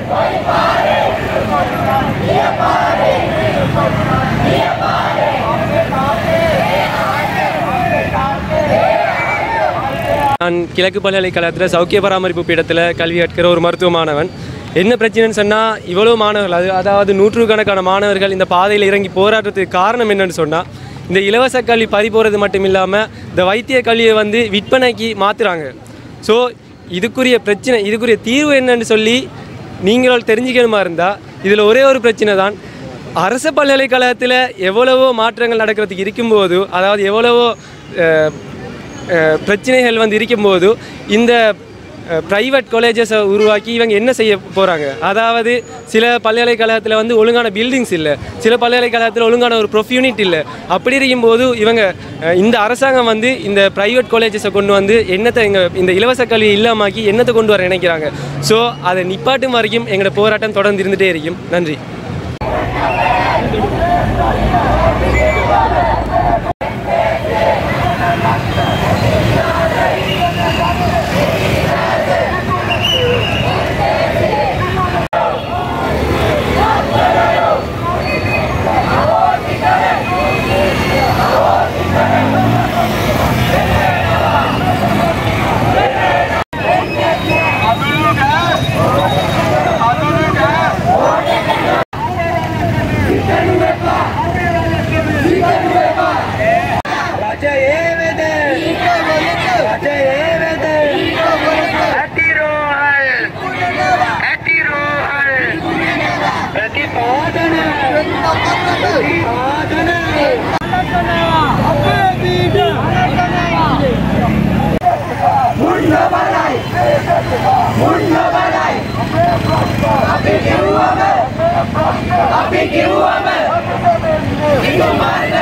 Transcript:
நான் கிழக்கு பல்கலைக்கழகத்தில் சௌக்கிய பராமரிப்பு பீடத்தில் கல்வி கற்கிற ஒரு மருத்துவ மாணவன் என்ன பிரச்சனைன்னு சொன்னால் இவ்வளோ மாணவர்கள் அது அதாவது நூற்றுக்கணக்கான மாணவர்கள் இந்த பாதையில் இறங்கி போராட்டத்துக்கு காரணம் என்னன்னு சொன்னால் இந்த இலவச கல்வி பறி போகிறது மட்டும் இல்லாமல் இந்த வைத்திய கல்வியை வந்து விற்பனைக்கு மாற்றுறாங்க ஸோ இதுக்குரிய பிரச்சனை இதுக்குரிய தீர்வு என்னன்னு சொல்லி நீங்கள் தெரிஞ்சுக்கணுமா இருந்தால் இதில் ஒரே ஒரு பிரச்சனை தான் அரசு பல்கலைக்கழகத்தில் எவ்வளவோ மாற்றங்கள் நடக்கிறதுக்கு இருக்கும்போது அதாவது எவ்வளவோ அஹ், அஹ், பிரச்சனைகள் வந்து இருக்கும்போது இந்த ப்ரைவேட் காலேஜஸை உருவாக்கி இவங்க என்ன செய்ய போகிறாங்க அதாவது சில பல்கலைக்கழகத்தில் வந்து ஒழுங்கான பில்டிங்ஸ் இல்லை சில பல்கலைக்கழகத்தில் ஒழுங்கான ஒரு ப்ரொஃப் யூனிட் இல்லை அப்படி இருக்கும்போது இவங்க அஹ், இந்த அரசாங்கம் வந்து இந்த ப்ரைவேட் காலேஜஸை கொண்டு வந்து என்னத்தை எங்கள் இந்த இலவச கல்வி இல்லாமாக்கி என்னத்தை கொண்டு வர நினைக்கிறாங்க ஸோ அதை நிப்பாட்டும் வரைக்கும் எங்களோட போராட்டம் தொடர்ந்து இருந்துகிட்டே இருக்கும் நன்றி Apik